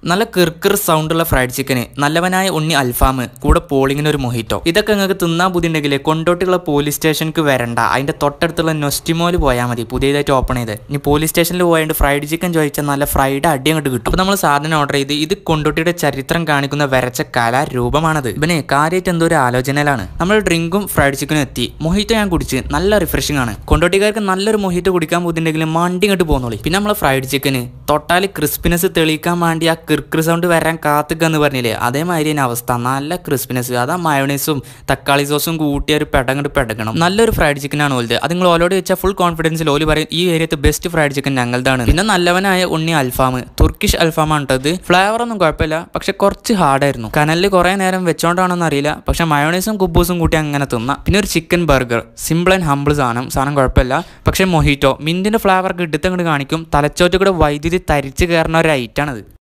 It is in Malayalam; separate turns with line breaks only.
നല്ല കിർക്കിർ സൗണ്ടുള്ള ഫ്രൈഡ് ചിക്കന് നല്ലവനായ ഉണ്ണി അൽഫാം കൂടെ പോളിങ്ങിന് ഒരു മൊഹിറ്റോ ഇതൊക്കെ നിങ്ങൾക്ക് തിന്നാൻ ബുദ്ധിയുണ്ടെങ്കിൽ കൊണ്ടോട്ടുള്ള പോലീസ് സ്റ്റേഷനിക്ക് വരണ്ട അതിന്റെ തൊട്ടടുത്തുള്ള നൊസ്റ്റിമോല് പോയാൽ മതി പുതിയതായിട്ട് ഓപ്പൺ ചെയ്ത് ഇനി പോലീസ് സ്റ്റേഷനിൽ പോയിട്ട് ഫ്രൈഡ് ചിക്കൻ ചോദിച്ചാൽ നല്ല ഫ്രൈഡ് അടി അങ്ങോട്ട് കിട്ടും അപ്പോൾ നമ്മൾ സാധനം ഓർഡർ ചെയ്ത് ഇത് കൊണ്ടോട്ടിയുടെ ചരിത്രം കാണിക്കുന്ന വരച്ച കലാരൂപമാണത് ഇവനെ കാര്യമായിട്ട് എന്തോ ഒരു ആലോചനയിലാണ് നമ്മൾ ഡ്രിങ്കും ഫ്രൈഡ് ചിക്കനും എത്തി മൊഹിറ്റോ ഞാൻ കുടിച്ച് നല്ല റിഫ്രഷിംഗ് ആണ് കൊണ്ടോട്ടിക്കാർക്ക് നല്ലൊരു മൊഹിറ്റോ കുടിക്കാൻ ബുദ്ധിയുണ്ടെങ്കിൽ മണ്ടി ഇങ്ങോട്ട് പോന്നോളി പിന്നെ നമ്മൾ ഫ്രൈഡ് ചിക്കന് തൊട്ടാൽ ക്രിസ്പിനെസ് തെളിയിക്കാൻ വേണ്ടി ആ കിർക്കിർ സൗണ്ട് വരാൻ കാത്തുക്കാന്ന് പറഞ്ഞില്ലേ അതേമാതിരി തന്നെ അവസ്ഥ നല്ല ക്രിസ്പിനെസ് അതാ മയോണൈസും തക്കാളി സോസും കൂട്ടി ഒരു പെടങ്ങട്ട് പെടക്കണം നല്ലൊരു ഫ്രൈഡ് ചിക്കൻ ആണ് ഓൽത് അത് നിങ്ങൾ ഓലോട് വെച്ചാൽ ഫുൾ കോൺഫിഡൻസിൽ ഓല് പറയും ഈ ഏരിയത്തെ ബെസ്റ്റ് ഫ്രൈഡ് ചിക്കൻ ഞങ്ങളുടെയാണ് പിന്നെ നല്ലവനായ ഉണ്ണി അൽഫാം തുർക്കിഷ് അൽഫാമാണ് കേട്ടത് ഫ്ലേവർ ഒന്നും കുഴപ്പമില്ല പക്ഷെ കുറച്ച് ഹാർഡായിരുന്നു കനലിൽ കുറേ നേരം വെച്ചോണ്ടാണോന്ന് അറിയില്ല പക്ഷെ മയോണൈസും കുബൂസും കൂട്ടി അങ്ങനെ തിന്നാം പിന്നെ ഒരു chicken burger simple and humble സാധനം സാധനം കുഴപ്പമില്ല പക്ഷെ മൊഹിറ്റോ മിന്റിന്റെ ഫ്ലേവർ കിട്ടുത്തങ്ങോട്ട് കാണിക്കും തലച്ചോറ്റ് കൂടെ വൈദ്യുതി തരിച്ച് കയറുന്ന ഒരു ഐറ്റാണത്